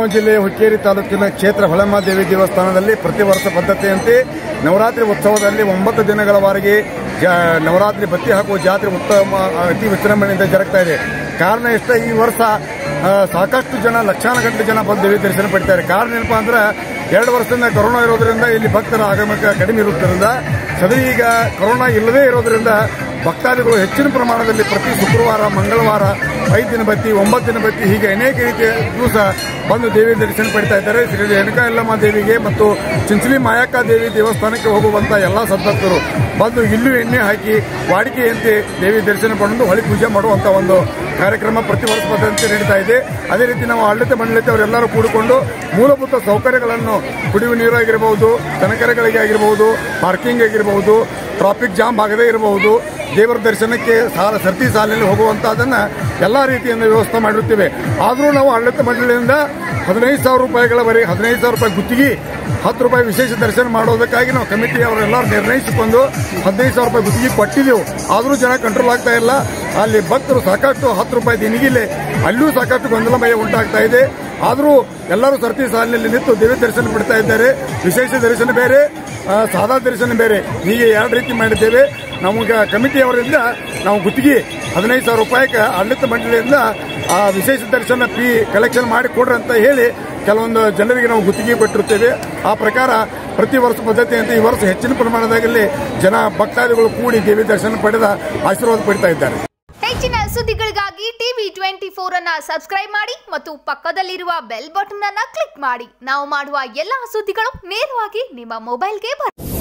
ಬೆಳಗಾವಿ ಜಿಲ್ಲೆಯ ಹುಕ್ಕೇರಿ ತಾಲೂಕಿನ ಕ್ಷೇತ್ರ ಹೊಳಮ್ಮ ದೇವಿ ದೇವಸ್ಥಾನದಲ್ಲಿ ಪ್ರತಿ ವರ್ಷ ಪದ್ಧತಿಯಂತೆ ನವರಾತ್ರಿ ಉತ್ಸವದಲ್ಲಿ ಒಂಬತ್ತು ದಿನಗಳವರೆಗೆ ಜ ನವರಾತ್ರಿ ಬತ್ತಿ ಹಾಕುವ ಜಾತ್ರೆ ಉತ್ತಮ ಅತಿ ವಿಜೃಂಭಣೆಯಿಂದ ಜರುಗ್ತಾ ಇದೆ ಕಾರಣ ಇಷ್ಟ ಈ ವರ್ಷ ಆ, ಸಾಕಷ್ಟು ಜನ ಲಕ್ಷಾನುಗಟ್ಟಲೆ ಜನ ಬಂದು ದೇವಿ ದರ್ಶನ ಪಡಿತಾರೆ ಕಾರಣ ಏನಪ್ಪಾ ಅಂದ್ರೆ ಎರಡು ವರ್ಷದಿಂದ ಕೊರೋನಾ ಇರೋದ್ರಿಂದ ಇಲ್ಲಿ ಭಕ್ತರ ಆಗಮಕ ಕಡಿಮೆ ಇರುವುದರಿಂದ ಸದರಿ ಈಗ ಕೊರೋನಾ ಇಲ್ಲದೇ ಇರೋದ್ರಿಂದ ಭಕ್ತಾದಿಗಳು ಹೆಚ್ಚಿನ ಪ್ರಮಾಣದಲ್ಲಿ ಪ್ರತಿ ಶುಕ್ರವಾರ ಮಂಗಳವಾರ ಐದು ದಿನ ಬತ್ತಿ ಒಂಬತ್ತು ದಿನ ಬತ್ತಿ ಹೀಗೆ ಅನೇಕ ರೀತಿಯ ದಿವಸ ಬಂದು ದೇವಿ ದರ್ಶನ ಪಡಿತಾ ಇದ್ದಾರೆ ಶ್ರೀ ರೇಣುಕಾ ಯಲ್ಲಮ್ಮ ದೇವಿಗೆ ಮತ್ತು ಚಿಂಚಲಿ ಮಾಯಕ್ಕ ದೇವಿ ದೇವಸ್ಥಾನಕ್ಕೆ ಹೋಗುವಂತ ಎಲ್ಲಾ ಸದ್ಭಕ್ತರು ಬಂದು ಇಲ್ಲೂ ಎಣ್ಣೆ ಹಾಕಿ ವಾಡಿಕೆಯಂತೆ ದೇವಿ ದರ್ಶನ ಪಡೆದು ಹೊಳಿ ಪೂಜೆ ಮಾಡುವಂತ ಒಂದು ಕಾರ್ಯಕ್ರಮ ಪ್ರತಿ ವರ್ಷ ಪದ್ಧತಿ ನಡೀತಾ ಇದೆ ಅದೇ ರೀತಿ ನಾವು ಆಡಳಿತ ಮಂಡಳಿತ ಅವರೆಲ್ಲರೂ ಕೂಡಿಕೊಂಡು ಮೂಲಭೂತ ಸೌಕರ್ಯಗಳನ್ನು ಕುಡಿಯುವ ನೀರು ಆಗಿರಬಹುದು ದನಕರಗಳಿಗೆ ಆಗಿರಬಹುದು ಪಾರ್ಕಿಂಗ್ ಆಗಿರಬಹುದು ಟ್ರಾಫಿಕ್ ಜಾಮ್ ಆಗದೇ ಇರಬಹುದು ದೇವರ ದರ್ಶನಕ್ಕೆ ಸಾಲ ಸರ್ತಿ ಸಾಲಿನಲ್ಲಿ ಹೋಗುವಂತಹದನ್ನ ಎಲ್ಲಾ ರೀತಿಯಿಂದ ವ್ಯವಸ್ಥೆ ಮಾಡಿರುತ್ತೇವೆ ಆದರೂ ನಾವು ಆಡಳಿತ ಮಂಡಳಿಯಿಂದ ಹದಿನೈದು ಸಾವಿರ ರೂಪಾಯಿಗಳವರೆಗೆ ಹದಿನೈದು ಸಾವಿರ ರೂಪಾಯಿ ಗುತ್ತಿಗೆ ಹತ್ತು ರೂಪಾಯಿ ವಿಶೇಷ ದರ್ಶನ ಮಾಡೋದಕ್ಕಾಗಿ ನಾವು ಕಮಿಟಿ ಅವರೆಲ್ಲರೂ ನಿರ್ಣಯಿಸಿಕೊಂಡು ಹದಿನೈದು ಸಾವಿರ ರೂಪಾಯಿ ಗುತ್ತಿಗೆ ಕೊಟ್ಟಿದ್ದೆವು ಆದರೂ ಜನ ಕಂಟ್ರೋಲ್ ಆಗ್ತಾ ಇಲ್ಲ ಅಲ್ಲಿ ಭಕ್ತರು ಸಾಕಷ್ಟು ಹತ್ತು ರೂಪಾಯಿ ದಿನಗಿಲೆ ಅಲ್ಲೂ ಸಾಕಷ್ಟು ಗೊಂದಲಮಯ ಉಂಟಾಗ್ತಾ ಇದೆ ಆದರೂ ಎಲ್ಲರೂ ಸರ್ತಿ ಸಾಲಿನಲ್ಲಿ ನಿಂತು ದೇವಿ ದರ್ಶನ ಬಿಡ್ತಾ ಇದ್ದಾರೆ ವಿಶೇಷ ದರ್ಶನ ಬೇರೆ ಆ, ಸಾದಾ ದರ್ಶನ ಬೇರೆ ಹೀಗೆ ಎರಡು ರೀತಿ ಮಾಡಿದ್ದೇವೆ ನಮಗೆ ಕಮಿಟಿಯವರಿಂದ ನಾವು ಗುತ್ತಿಗೆ ಹದಿನೈದು ಸಾವಿರ ರೂಪಾಯಿಗೆ ಆಡಳಿತ ಮಂಡಳಿಯಿಂದ ಆ ವಿಶೇಷ ದರ್ಶನ ಫೀ ಕಲೆಕ್ಷನ್ ಮಾಡಿ ಕೊಡ್ರಿ ಅಂತ ಹೇಳಿ ಕೆಲವೊಂದು ಜನರಿಗೆ ನಾವು ಗುತ್ತಿಗೆ ಕೊಟ್ಟಿರುತ್ತೇವೆ ಆ ಪ್ರಕಾರ ಪ್ರತಿ ವರ್ಷ ಪದ್ಧತಿಯಂತೆ ಈ ವರ್ಷ ಹೆಚ್ಚಿನ ಪ್ರಮಾಣದಲ್ಲಿ ಜನ ಭಕ್ತಾದಿಗಳು ಕೂಡಿ ದೇವಿ ದರ್ಶನ ಪಡೆದ ಆಶೀರ್ವಾದ ಪಡಿತಾ ಇದ್ದಾರೆ ಹೆಚ್ಚಿನ ಸುದ್ದಿಗಳಿಗಾಗಿ ಟಿವಿ ಟ್ವೆಂಟಿ ಫೋರ್ ಅನ್ನ ಸಬ್ಸ್ಕ್ರೈಬ್ ಮಾಡಿ ಮತ್ತು ಪಕ್ಕದಲ್ಲಿರುವ ಬೆಲ್ ಬಟನ್ ಅನ್ನ ಕ್ಲಿಕ್ ಮಾಡಿ ನಾವು ಮಾಡುವ ಎಲ್ಲಾ ಸುದ್ದಿಗಳು ನೇರವಾಗಿ ನಿಮ್ಮ ಮೊಬೈಲ್ಗೆ ಬರುತ್ತೆ